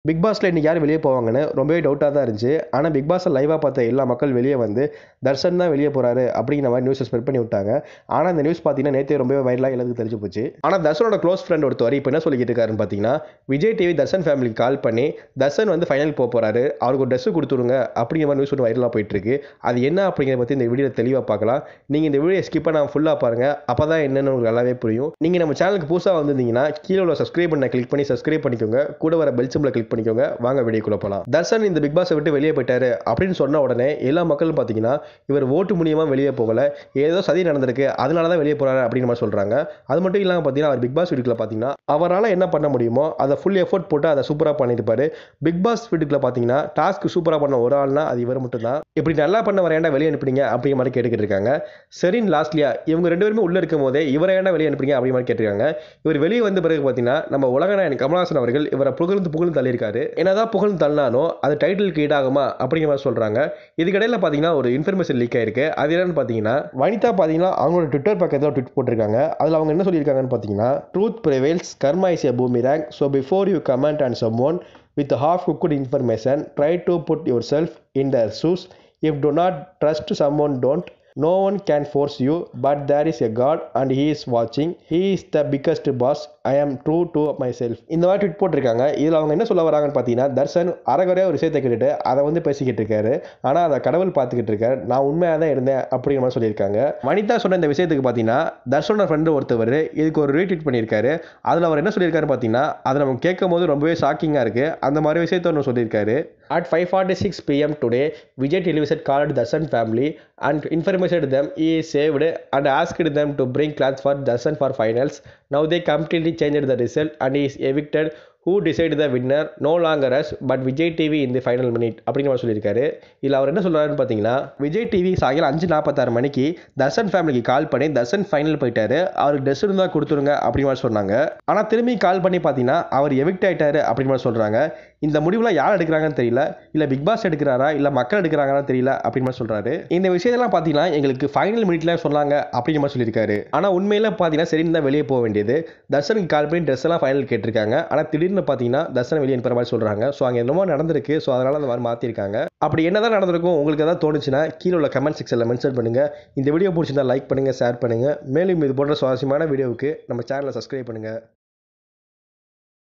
Big பாஸில் இன்றைக்கி யார் வெளியே போவாங்கன்னு ரொம்பவே டவுட்டாக தான் இருந்துச்சு ஆனால் பிக் பாஸை லைவாக பார்த்த எல்லா மக்கள் வெளியே வந்து தர்ஷன் தான் வெளியே போகிறாரு அப்படிங்கிற மாதிரி நியூஸை ஸ்ப்ரெட் பண்ணி விட்டாங்க ஆனால் இந்த நியூஸ் பார்த்தீங்கன்னா நேற்றே ரொம்பவே வைரலாக எல்லாத்துக்கும் தெரிஞ்சு போச்சு ஆனால் தர்ஷனோட க்ளோஸ் ஃப்ரெண்ட் ஒருத்தர் இப்போ என்ன சொல்லிக்கிட்டு இருக்காருன்னு பார்த்தீங்கன்னா விஜய் டிவி தர்ஷன் ஃபேமிலிக்கு கால் பண்ணி தர்ஷன் வந்து ஃபைனல் போக போகிறாரு அவருக்கு ஒரு ட்ரெஸ்ஸு கொடுத்துருங்க அப்படிங்கிற மாதிரி நியூஸ் ஒன்று வைரலாக போயிட்டுருக்கு அது என்ன அப்படிங்கிறத பற்றி இந்த வீடியோ தெளிவாக பார்க்கலாம் நீங்கள் இந்த வீடியோ ஸ்கிப் பண்ணாமல் ஃபுல்லாக பாருங்கள் அப்போ தான் என்னென்னு உங்களுக்கு நல்லாவே புரியும் நீங்கள் நம்ம சேனலுக்கு புதுசாக வந்திருந்தீங்கன்னா கீழே உள்ள சப்ஸ்கிரைப் பண்ண கிளிக் பண்ணி சப்ஸ்கிரைப் பண்ணிக்கோங்க கூட வர பெல் சிம்பிளை கிளிக் பண்ணிக்கோங்க வாங்க வீடியோக்குள்ள போகலாம் தர்ஷன் இந்த பிக் பாஸை விட்டு வெளியே போயிட்டாரு அப்படின்னு சொன்ன உடனே எல்லா மக்களும் பார்த்தீங்கன்னா இவர் ஓட்டு மூலியமாக வெளியே போகல ஏதோ சதி நடந்திருக்கு அதனால தான் வெளியே போறாரு அப்படிங்கிற மாதிரி சொல்றாங்க அது மட்டும் இல்லாமல் பார்த்தீங்கன்னா அவர் பிக் பாஸ் வீட்டுக்குள்ள பார்த்தீங்கன்னா அவரால் என்ன பண்ண முடியுமோ அதை ஃபுல் எஃபோர்ட் போட்டு அதை சூப்பராக பண்ணியிருப்பாரு பிக் பாஸ் வீட்டுக்குள்ள பார்த்தீங்கன்னா டாஸ்க் சூப்பராக பண்ண ஒரு ஆள்னா அது இவர் மட்டும் தான் இப்படி நல்லா பண்ண வர ஏன்டா வெளியே அனுப்புறீங்க அப்படிங்கிற மாதிரி கேட்டுக்கிட்டு இருக்காங்க சரின் லாஸ்ட்லியா இவங்க ரெண்டு பேருமே உள்ள இருக்கும் போதே இவரை ஏன்டா வெளியே அனுப்புறீங்க அப்படிங்கிற மாதிரி கேட்டிருக்காங்க இவர் வெளியே வந்த பிறகு பார்த்தீங்கன்னா நம்ம உலகநாயகன் கமலஹாசன் அவர்கள் இவரை புகழ்ந்து புகழ்ந்து தள்ளியிருக்காரு என்னதான் புகழ்ந்து தள்ளினாலும் அது டைட்டிலுக்கு ஈடாகுமா அப்படிங்கிற மாதிரி சொல்றாங்க இதுக்கிடையில் பார்த்தீங்கன்னா ஒரு இன்ஃபர்மேஷன் லீக் ஆயிருக்கு அது என்னன்னு பார்த்தீங்கன்னா வனிதா பார்த்தீங்கன்னா அவங்களோட ட்விட்டர் பக்கத்தில் ட்விட் போட்டிருக்காங்க அதில் அவங்க என்ன சொல்லியிருக்காங்கன்னு பார்த்தீங்கன்னா truth prevails karma is a boomerang so before you comment and someone with half cooked information try to put yourself in their shoes if do not trust someone don't no one can force you but there is a god and he is watching he is the biggest boss i am true to myself இந்த மாதிரி tweet போட்டிருக்காங்க இதில் அவங்க என்ன சொல்ல வராங்கன்னு பார்த்தீங்கன்னா தர்ஷன் அறகுறையாக ஒரு விஷயத்தை கேட்டுட்டு அதை வந்து பேசிக்கிட்டு இருக்காரு ஆனால் அதை கடவுள் பார்த்துக்கிட்டு இருக்காரு நான் உண்மையாக தான் இருந்தேன் அப்படிங்கிற மாதிரி சொல்லியிருக்காங்க வனிதா சொன்ன இந்த விஷயத்துக்கு பார்த்தீங்கன்னா தர்ஷனோட ஃப்ரெண்டு ஒருத்தவர் இதுக்கு ஒரு ரீட்வீட் பண்ணியிருக்காரு அதில் அவர் என்ன சொல்லியிருக்காரு பார்த்தீங்கன்னா அதை நம்ம கேட்கும் போது ரொம்பவே ஷாக்கிங்காக இருக்குது அந்த மாதிரி விஷயத்த ஒன்று சொல்லியிருக்காரு at five forty six PM today Vijay television called Darshan family and information them he saved and asked them to bring clothes for Darshan for finals. Now they completely changed the result and he is evicted. Who decided the winner? No longer us, but Vijay TV in the final minute அப்படிங்கிற மாதிரி சொல்லியிருக்காரு இதில் அவர் என்ன சொல்கிறாருன்னு பார்த்தீங்கன்னா Vijay TV சாயங்காலம் அஞ்சு நாற்பத்தாறு மணிக்கு தர்ஷன் ஃபேமிலிக்கு கால் பண்ணி தர்ஷன் ஃபைனல் போயிட்டாரு அவருக்கு ட்ரெஸ் இருந்தால் கொடுத்துருங்க அப்படிங்கிற மாதிரி சொன்னாங்க ஆனால் திரும்பி கால் பண்ணி பார்த்தீங்கன்னா அவர் எவிக்ட் ஆயிட்டாரு அப்படிங்கிற மாதிரி சொல்கிறாங்க இந்த முடிவுலாம் யார் எடுக்கிறாங்கன்னு தெரியல இல்லை பிக் பாஸ் எடுக்கிறாரா இல்லை மக்கள் எடுக்கிறாங்கன்னு தெரியல அப்படின்னு மாதிரி சொல்கிறாரு இந்த விஷயத்தெல்லாம் பார்த்தீங்கன்னா எங்களுக்கு ஃபைனல் மினிட்ல சொன்னாங்க அப்படிங்கிற மாதிரி சொல்லியிருக்காரு ஆனால் உண்மையில் பார்த்தீங்கன்னா சரின்னு தான் வெளியே போக வேண்டியது தர்ஷனுக்கு கால் பண்ணி ட்ரெஸ் எல்லாம் ஃபைனல் கேட்டிருக்காங்க ஆனால் திடீர்னு பார்த்தீங்கன்னா தர்ஷன் வெளியே அனுப்புற மாதிரி சொல்கிறாங்க ஸோ அங்கே என்னமோ நடந்திருக்கு ஸோ அதனால் அந்த மாதிரி மாற்றிருக்காங்க அப்படி என்ன தான் நடந்திருக்கும் உங்களுக்கு எதாவது தோணுச்சுன்னா கீழே உள்ள கமெண்ட் செக்ஷனில் மென்ஷன் பண்ணுங்கள் இந்த வீடியோ பிடிச்சிருந்தா லைக் பண்ணுங்கள் ஷேர் பண்ணுங்கள் மேலும் இது போன்ற சுவாரஸ்யமான வீடியோவுக்கு நம்ம சேனலை சப்ஸ்கிரைப் பண்ணுங்கள்